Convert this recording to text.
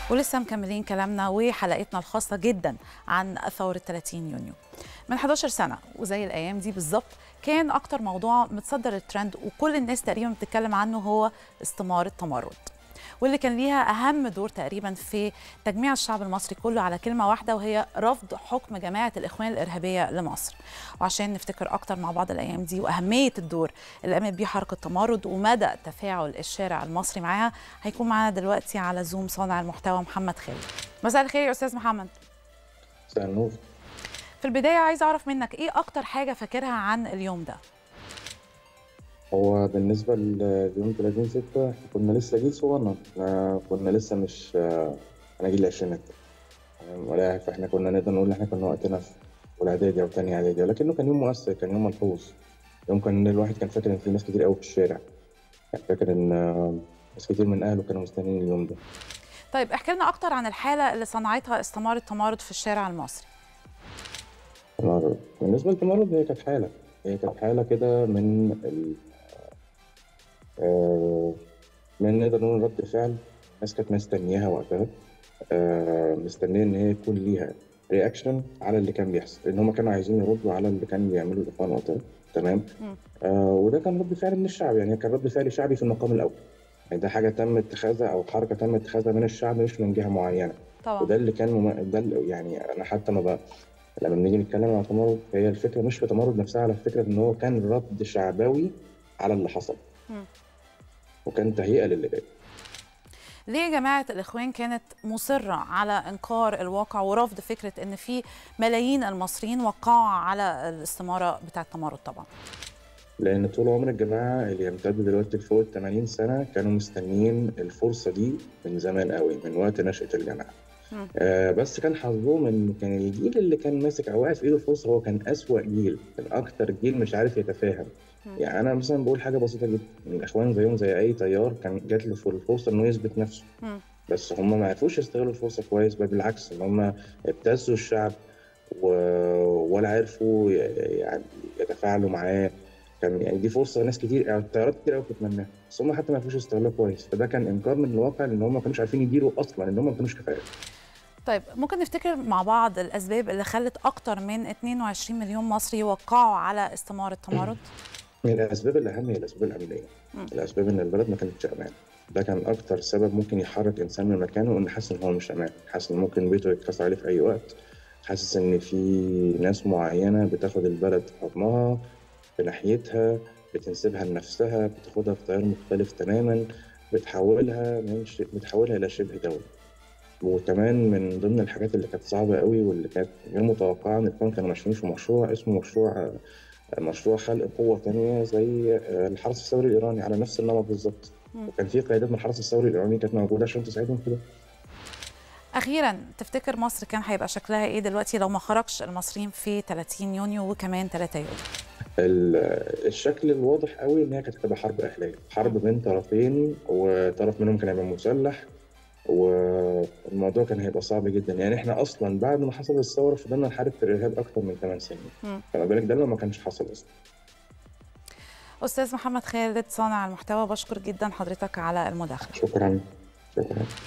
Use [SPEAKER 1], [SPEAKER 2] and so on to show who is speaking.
[SPEAKER 1] ولسه مكملين كلامنا وحلقتنا الخاصة جدا عن ثورة 30 يونيو من 11 سنة وزي الأيام دي بالظبط كان أكتر موضوع متصدر الترند وكل الناس تقريبا بتتكلم عنه هو استمارة تمرد واللي كان ليها أهم دور تقريبا في تجميع الشعب المصري كله على كلمة واحدة وهي رفض حكم جماعة الإخوان الإرهابية لمصر وعشان نفتكر أكتر مع بعض الأيام دي وأهمية الدور اللي قامت بيه حركة تمرد ومدى تفاعل الشارع المصري معاها هيكون معانا دلوقتي على زوم صانع المحتوى محمد خالد مساء الخير يا أستاذ محمد
[SPEAKER 2] مساء النور
[SPEAKER 1] في البداية عايزة أعرف منك إيه أكتر حاجة فاكرها عن اليوم ده
[SPEAKER 2] هو بالنسبة ليوم 30 ستة كنا لسه جيل صغنن احنا كنا لسه مش أنا جيل العشرينات ولا فاحنا كنا نقدر نقول احنا كنا وقتنا في أولى إعدادي أو تانية إعدادي ولكنه كان يوم مؤثر كان يوم ملحوظ يوم كان الواحد كان فاكر إن في ناس كتير قوي في الشارع كان فاكر إن ناس كتير من أهله كانوا مستنيين اليوم ده
[SPEAKER 1] طيب احكي لنا أكتر عن الحالة اللي صنعتها استمارة تمرد في الشارع المصري
[SPEAKER 2] تمرد بالنسبة للتمرد هي كانت حالة هي كانت حالة كده من ال... آه من نقدر نقول رد فعل الناس كانت مستنياها وقتها آه مستنية إن هي يكون ليها رياكشن على اللي كان بيحصل لأن هم كانوا عايزين يردوا على اللي كان بيعملوا الإخوان وقتها تمام آه وده كان رد فعل من الشعب يعني كان رد فعل شعبي في المقام الأول يعني ده حاجة تم اتخاذها أو حركة تم اتخاذها من الشعب مش من جهة معينة
[SPEAKER 1] طبعا
[SPEAKER 2] وده اللي كان مم... ده اللي يعني أنا حتى ما بقى لما بنيجي نتكلم عن التمرد هي الفكره مش في تمرد نفسها على فكره ان هو كان رد شعبوي على اللي حصل
[SPEAKER 1] مم.
[SPEAKER 2] وكان تهيئه للي جاي
[SPEAKER 1] ليه جماعة الإخوان كانت مصرة على إنكار الواقع ورفض فكرة إن في ملايين المصريين وقعوا على الاستمارة بتاعة التمرد طبعا
[SPEAKER 2] لان طول عمر الجماعه اللي يمتد دلوقتي فوق ال 80 سنه كانوا مستنيين الفرصه دي من زمان قوي من وقت نشاه الجماعه
[SPEAKER 1] مم.
[SPEAKER 2] آه بس كان حظهم ان كان الجيل اللي كان ماسك او واقف في ايده الفرصه هو كان اسوأ جيل كان اكتر جيل مش عارف يتفاهم
[SPEAKER 1] مم.
[SPEAKER 2] يعني انا مثلا بقول حاجه بسيطه جدا الاخوان زيهم زي اي تيار كان جات له الفرصه انه يثبت نفسه
[SPEAKER 1] مم.
[SPEAKER 2] بس هم ما عرفوش يستغلوا الفرصه كويس بل بالعكس ان هم ابتزوا الشعب و... ولا عرفوا ي- يعني يتفاعلوا معاه كان يعني دي فرصه ناس كتير يعني تيارات كتير قوي بتتمناها بس هم حتى ما عرفوش يستغلوها كويس فده كان انكار من الواقع لان هم ما كانوش عارفين يديروا اصلا ان هم ما كانوش كفايه
[SPEAKER 1] طيب ممكن نفتكر مع بعض الأسباب اللي خلت أكتر من 22 مليون مصري يوقعوا على استمارة تمرد
[SPEAKER 2] من الاسباب الاهم هي الاسباب الامنيه
[SPEAKER 1] مم.
[SPEAKER 2] الاسباب ان البلد ما كانتش امان ده كان اكتر سبب ممكن يحرك انسان من مكانه انه حاسس ان هو مش امان حاسس ان ممكن بيته يتكسر عليه في اي وقت حاسس ان في ناس معينه بتاخد البلد في حضنها في ناحيتها بتنسبها لنفسها بتاخدها في تيار مختلف تماما بتحولها من ش... بتحولها الى شبه دوله وكمان من ضمن الحاجات اللي كانت صعبه قوي واللي كانت غير متوقعه ان الكون كانوا ماشيين في مشروع اسمه مشروع مشروع خلق قوة تانية زي الحرس الثوري الإيراني على نفس النمط بالظبط
[SPEAKER 1] مم.
[SPEAKER 2] وكان في قيادات من الحرس الثوري الإيراني كانت موجودة عشان تساعدهم في ده
[SPEAKER 1] أخيرا تفتكر مصر كان هيبقى شكلها إيه دلوقتي لو ما خرجش المصريين في 30 يونيو وكمان 3 يوليو
[SPEAKER 2] ال- الشكل الواضح قوي إن هي كانت هتبقى حرب أهلية حرب بين طرفين وطرف منهم كان هيبقى مسلح والموضوع كان هيبقى صعب جدا يعني احنا اصلا بعد ما حصل الثوره فضلنا نحارب في الارهاب اكتر من 8 سنين
[SPEAKER 1] مم.
[SPEAKER 2] فما بالك ده لو ما كانش حصل اصلا
[SPEAKER 1] أستاذ محمد خالد صانع المحتوى بشكر جدا حضرتك على المداخلة
[SPEAKER 2] شكرا شكرا